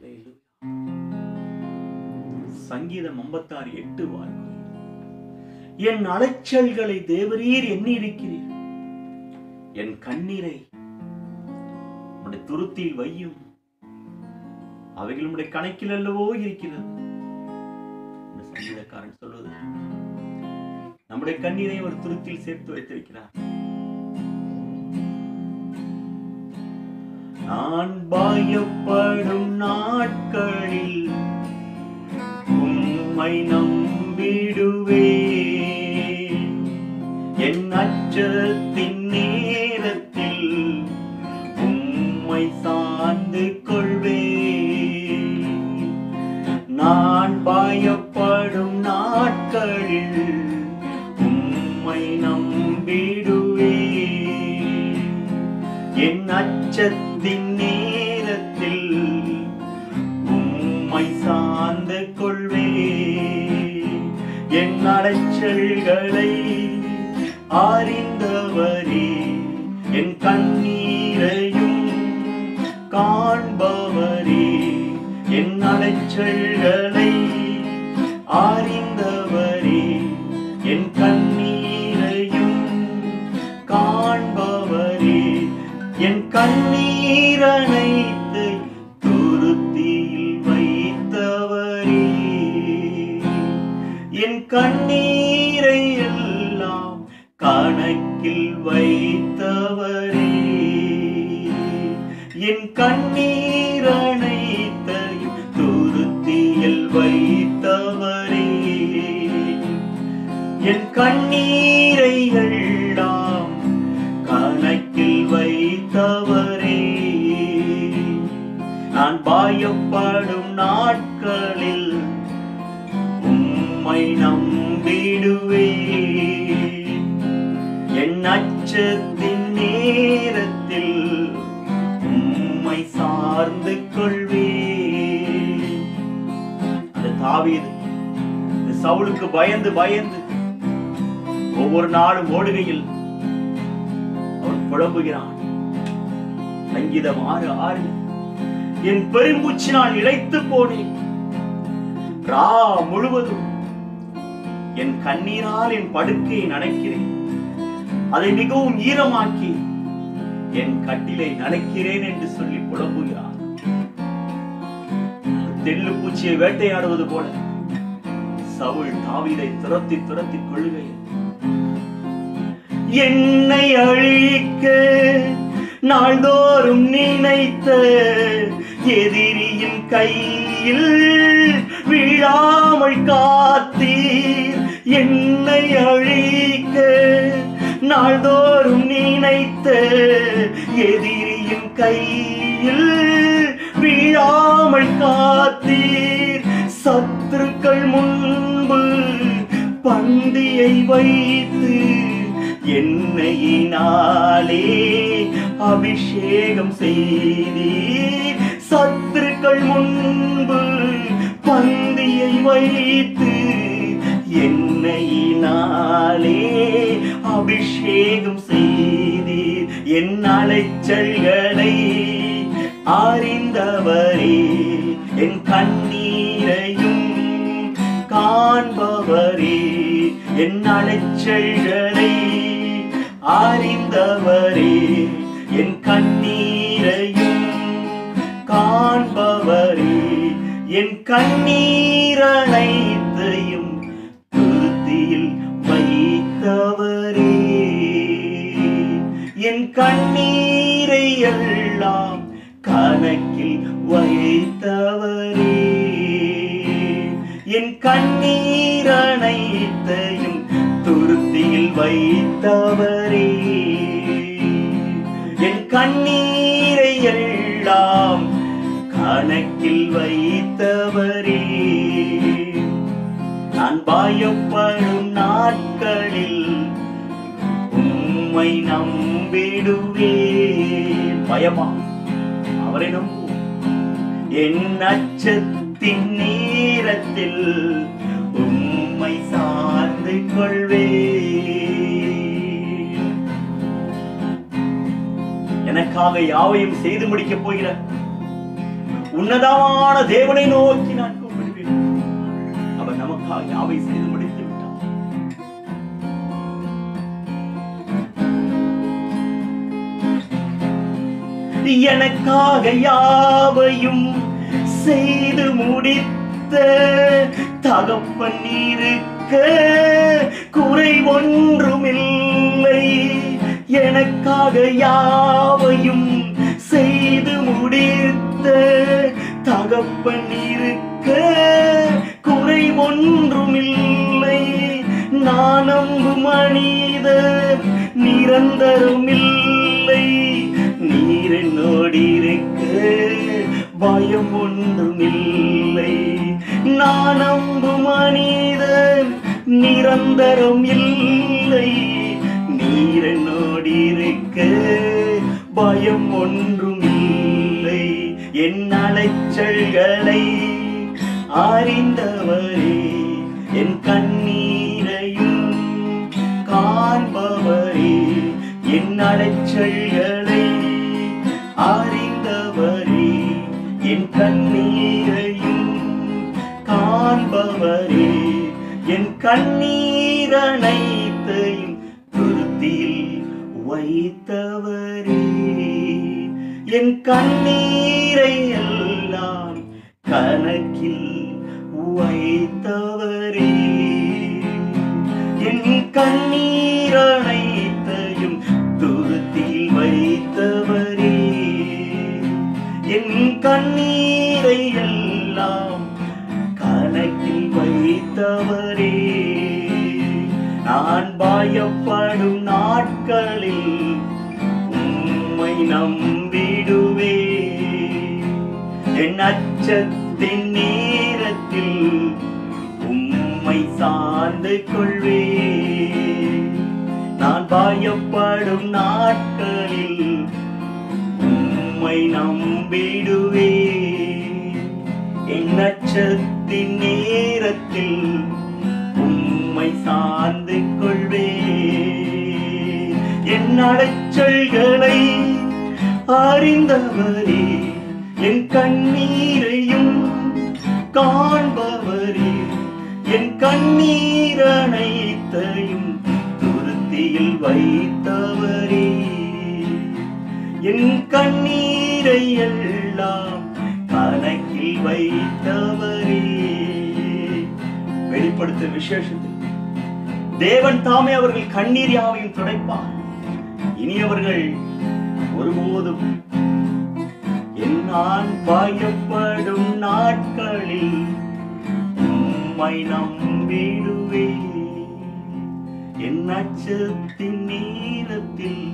Hallelujah. சங்கீதம் ஐம்பத்தாறு எட்டு வார்த்தை என் அலைச்சல்களை தேவரீர் எண்ணி இருக்கிறீர் என் கண்ணீரை உடைய துருத்தில் வையும் அவைகள் உடைய கணக்கில் அல்லவோ இருக்கிறது இந்த சங்கீதக்காரன் சொல்வது நம்முடைய கண்ணீரை ஒரு துருத்தில் சேர்த்து வைத்திருக்கிறார் நான் பயப்படும் நாட்களில் உம்மை நம்பிடுவே என் அச்சத்தின் நேரத்தில் உம்மை சார்ந்து கொள்வே நான் பயப்படும் நாட்களில் உம்மை நம்பிடுவே என் அச்சத்தின் நேரத்தில் உம்மை சார்ந்து கொள்வே என் அலைச்சல்களை அறிந்தவரே என் கண்ணீரையும் காண்பவரே என் அலைச்சல்களை அறிந்தவரே என் கண்ணீரையும் காண்பவரே என் கண்ணீரனைத்து துருத்தியில் வைத்தவரே என் கண்ணீரை எல்லாம் கணக்கில் வைத்தவரே என் கண்ணீரனைத்தையும் துருத்தியில் வைத்தவரே என் கண்ணீரை எல்லாம் கணக்கில் வைத்தவரே நான் பயப்படும் நாட்களில் உம்மை நம்பிடுவே என் அச்சத்தின் நேரத்தில் உம்மை சார்ந்து கொள்வே அந்த தாவீது இந்த சவுலுக்கு பயந்து பயந்து ஒவ்வொரு நாளும் ஓடுகையில் அவன் புலம்புகிறான் சங்கீதம் ஆறு ஆறு என் பெரும்பூச்சி நான் இழைத்து போனேன் ரா முழுவதும் என் கண்ணீரால் என் படுக்கையை நனைக்கிறேன் அதை மிகவும் ஈரமாக்கி என் கட்டிலை நனைக்கிறேன் என்று சொல்லி புலம்புகிறார் தெள்ளு பூச்சியை வேட்டையாடுவது போல சவுல் தாவீதை துரத்தி துரத்தி கொள்ளுகையில் என்னை அழிக்க நாள்தோறும் நினைத்த எதிரியின் கையில் விழாமல் காத்தீர் என்னை அழிக்க நாள்தோறும் நினைத்த எதிரியின் கையில் விழாமல் காத்தீர் சத்துருக்கள் முன்பு பந்தியை வைத்து எண்ணெயினாலே அபிஷேகம் செய்தீர் சத்துருக்கள் முன்பு பந்தியை வைத்து எண்ணெயினாலே அபிஷேகம் செய்தீர் என் அலைச்சல்களை அறிந்தவரே என் கண்ணீரையும் காண்பவரே என் அலைச்சல்களை அறிந்தவரே என் கண்ணீரையும் காண்பவரே என் கண்ணீரனைத்தையும் துருத்தியில் வைத்தவரே என் கண்ணீரை எல்லாம் கணக்கில் வைத்தவரே என் கண்ணீர் அனைத்தையும் துருத்தியில் வைத்தவரே என் கண்ணீரை எல்லாம் கணக்கில் வைத்தவரே நான் பயப்படும் நாட்களில் உம்மை நம்பிடுவே பயமா அவரை நம்புவோம் என் அச்சத்தின் நேரத்தில் உம்மை சார்ந்து கொள்வே எனக்காக யாவையும் செய்து முடிக்கப் போகிற உன்னதமான தேவனை நோக்கி நான் கூப்பிடுவேன் அவர் நமக்காக யாவை செய்து முடித்து விட்டார் எனக்காக யாவையும் செய்து முடித்த தகப்பன் இருக்க குறை ஒன்றுமில்லை எனக்காக யாவையும் செய்து முடித்த தகப்பன் இருக்க குறை ஒன்றுமில்லை நான் நம்பும் மனிதர் நிரந்தரமில்லை நீர் என்னோடு இருக்க பயம் ஒன்றுமில்லை நான் நம்பும் மனிதன் நிரந்தரம் இல்லை நீர் என்னோடு இருக்க பயம் ஒன்றுமில்லை என் அலைச்சல்களை அறிந்தவரே என் கண்ணீரையும் காண்பவரே என் அலைச்சல்களை அறிந்தவரே என் கண்ணீரையும் காண்பவரே என் கண்ணீர் அனைத்தையும் துருத்தியில் வைத்தவரே என் கண்ணீரை எல்லாம் கணக்கில் வைத்தவரே என் கண்ணீர் அனைத்தையும் துருத்தியில் வைத்தவரே என் கண்ணீரை எல்லாம் கணக்கில் வைத்தவரே நான் பயப்படும் நாட்களில் உம்மை நம்பிடுவே என் அச்சத்தின் நேரத்தில் உம்மை சார்ந்து கொள்வே நான் பயப்படும் நாட்களில் உம்மை நம்பிடுவே என் அச்சத்தின் நேரத்தில் உம்மை சார்ந்து கொள்வே என் அடைச்சல்களை அறிந்தவரே என் கண்ணீரையும் காண்பவரே என் கண்ணீர் அனைத்தையும் துருத்தியில் வைத்தவரே என் கண்ணீரை எல்லாம் கணக்கில் வைத்தவரே வெளிப்படுத்த விசேஷத்தில் தேவன் தாமே அவர்கள் கண்ணீர் யாவையும் துடைப்பார் இனி அவர்கள் ஒருபோதும் என் நான் பயப்படும் நாட்களில் உம்மை நம்பிடுவே என் அச்சத்தின் நேரத்தில்